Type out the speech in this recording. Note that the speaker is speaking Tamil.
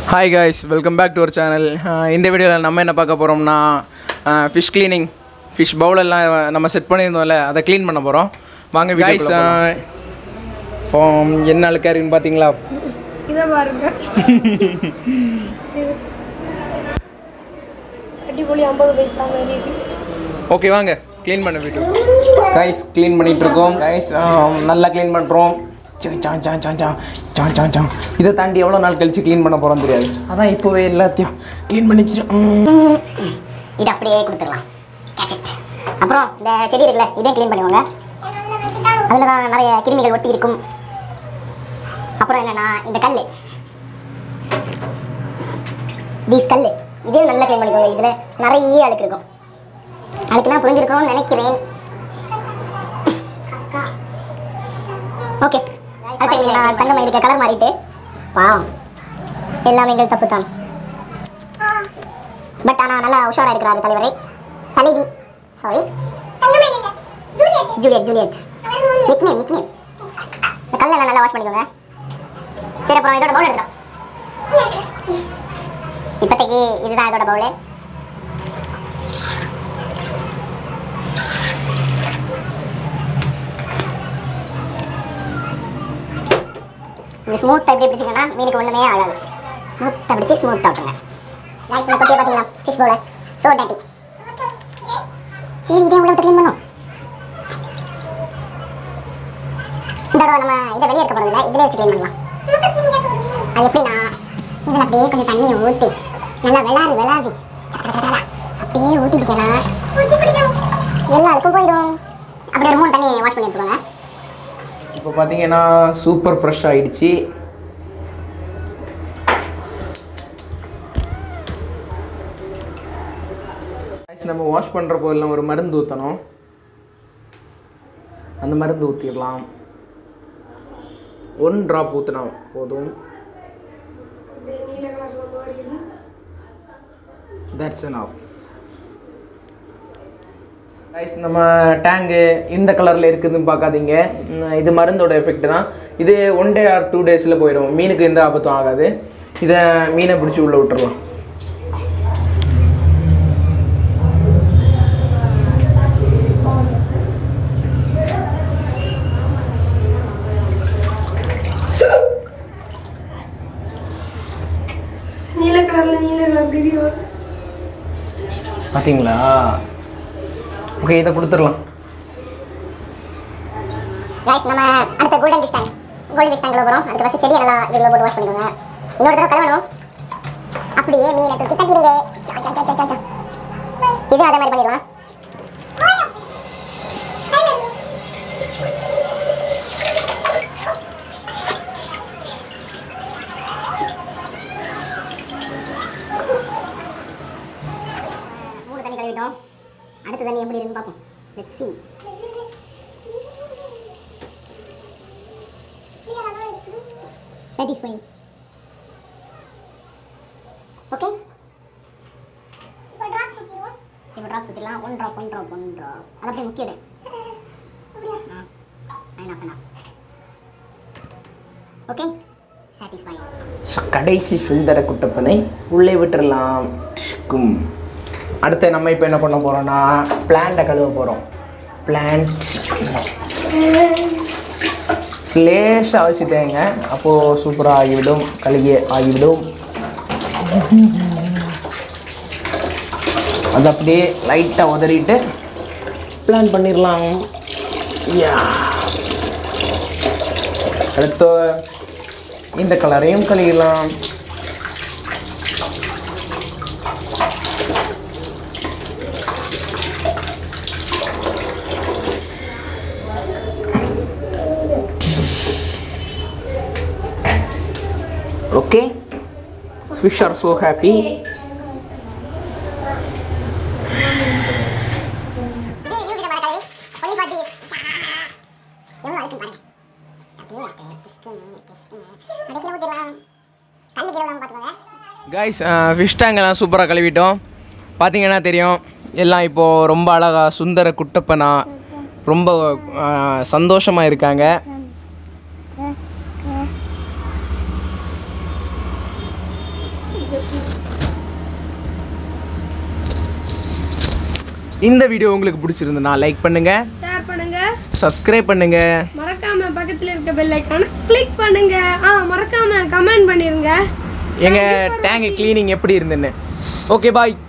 Hi guys welcome back to our channel இந்த வீடியோவில் நம்ம என்ன பார்க்க போகிறோம்னா ஃபிஷ் க்ளீனிங் ஃபிஷ் பவுலெல்லாம் நம்ம செட் பண்ணியிருந்தோம்ல அதை க்ளீன் பண்ண போகிறோம் வாங்க காய்ஸ் ஃபார்ம் என்ன அழுக்கா இருக்குன்னு பார்த்தீங்களா இதை பாருங்க அடிப்பொலி ஐம்பது பைசா மாதிரி இருக்கு ஓகே வாங்க க்ளீன் பண்ண வீட்டு கைஸ் க்ளீன் பண்ணிகிட்டு இருக்கோம் கைஸ் நல்லா க்ளீன் பண்ணுறோம் சான் சான் சான் சான் சான் சான் சான் இதை தாண்டி எவ்வளோ நாள் கழித்து க்ளீன் பண்ண போகிறோம் தெரியாது அதான் இப்போவே எல்லாத்தையும் க்ளீன் பண்ணிச்சு இது அப்படியே கொடுத்துடலாம் கேட்சட் அப்புறம் இந்த செடி இருக்குல்ல இதையும் க்ளீன் பண்ணுவாங்க அதில் தான் நிறைய கிருமிகள் ஒட்டி இருக்கும் அப்புறம் என்னன்னா இந்த கல் தீஸ் கல் இதையும் நல்லா க்ளீன் பண்ணிக்கோங்க இதில் நிறைய அழுக்கு இருக்கும் அழுக்குனா புரிஞ்சிருக்கணும்னு நினைக்கிறேன் ஓகே அடுத்து நான் தங்க மயிலுக்கு கலர் மாறிட்டு பாவம் எல்லாமே எங்கள் தப்பு தான் பட் ஆனால் நல்லா உஷாராக இருக்கிறாரு தலைவரே தலைவி sorry Juliet Juliet nick name nick name இந்த கல்லெல்லாம் நல்லா வாஷ் பண்ணிக்கோங்க சரி அப்புறம் இதோட பவுல் எடுத்துக்கலாம் இப்போதைக்கு இதுதான் இதோட பவுலு இப்படி ஸ்மூத்தாக எப்படி பிடிச்சிங்கன்னா மீனுக்கு ஒன்றுமே ஆகாது ஸ்மூத்தாக பிடிச்சி ஸ்மூத்தாக விட்டுருங்க லைஃப் இந்த கொட்டியை பார்த்தீங்களா ஃபிஷ் பவுல ஸோ டேட்டி சரி இதே உங்களை க்ளீன் பண்ணும் இந்த தடவை நம்ம இதை வெளியே எடுக்க போகிறதில்ல இதிலே வச்சு க்ளீன் பண்ணலாம் அது எப்படின்னா இதில் அப்படியே கொஞ்சம் தண்ணியை ஊற்றி நல்லா விளாடு விளாடி அப்படியே ஊற்றிட்டீங்கன்னா எல்லாருக்கும் போயிடும் அப்படியே ஒரு மூணு தண்ணி வாஷ் பண்ணி எடுத்துக்கோங்க இப்போ பார்த்தீங்கன்னா சூப்பர் ஃப்ரெஷ் ஆயிடுச்சு Guys, நம்ம வாஷ் பண்ணுற போதெல்லாம் ஒரு மருந்து ஊற்றணும் அந்த மருந்து ஊற்றிடலாம் ஒன் ட்ராப் ஊற்றினா போதும் நீல கலர் வந்து வருகிறது தட்ஸ் enough கைஸ் நம்ம டேங்கு இந்த கலரில் இருக்குதுன்னு பார்க்காதீங்க உம், இது மருந்தோட எஃபெக்ட் தான் இது ஒன் டே ஆர் டூ டேஸில் போயிடும் மீனுக்கு எந்த ஆபத்தும் ஆகாது இதை மீனை பிடிச்சி உள்ளே விட்டுறலாம் நீல கலர்ல நீல கலர் வீடியோ பார்த்தீங்களா ஓகே இதை கொடுத்துடலாம் கைஸ் நம்ம அடுத்த golden fish tank golden fish டேங்க்ல போகிறோம் அதுக்கு ஃபஸ்ட்டு செடி நல்லா இதில் போட்டு வாஷ் பண்ணிக்கோங்க இன்னொரு தடவை கழுவணும் அப்படியே மீனை தூக்கி தட்டிடுங்க சா, சா, சா, சா, சா. இது அதே மாதிரி பண்ணிடலாம் மூணு தண்ணி கழுவிட்டோம் அடுத்த தண்ணி எப்படி இருக்குன்னு பார்ப்போம் லெட்ஸ் see satisfying. ஓகே இப்போ ட்ராப் சுற்றிடலாம் one drop one drop one drop அது அப்படியே முக்கியது ஓகே சாட்டிஸ்ஃபைங் ஸோ கடைசி சுந்தர குட்டப்பனை உள்ளே விட்டுறலாம் டிஷ்கும் அடுத்து நம்ம இப்போ என்ன பண்ண போகிறோம்னா பிளான்ட்டை கழுவ போகிறோம் பிளான்ட் லேசாக வச்சு தேங்க அப்போது சூப்பராக ஆகிவிடும் கழுகி ஆகிவிடும் அது அப்படியே லைட்டாக உதறிட்டு பிளான் பண்ணிடலாம் யா அடுத்து இந்த கலரையும் கழுவிடலாம் okay fish are so happy guys fish டேங்கெல்லாம் சூப்பராக கழுவிட்டோம் பார்த்தீங்கன்னா தெரியும் எல்லாம் இப்போது ரொம்ப அழகாக சுந்தர குட்டப்பனா ரொம்ப சந்தோஷமாக இருக்காங்க இந்த வீடியோ உங்களுக்கு பிடிச்சிருந்தனா லைக் பண்ணுங்க ஷேர் பண்ணுங்க சப்ஸ்கிரைப் பண்ணுங்க மறக்காம பக்கத்துல இருக்க பெல் ஐக்கான கிளிக் பண்ணுங்க ஆ மறக்காம கமெண்ட் பண்ணிருங்க எங்க டேங்க் க்ளீனிங் எப்படி இருந்துன்னு ஓகே பாய்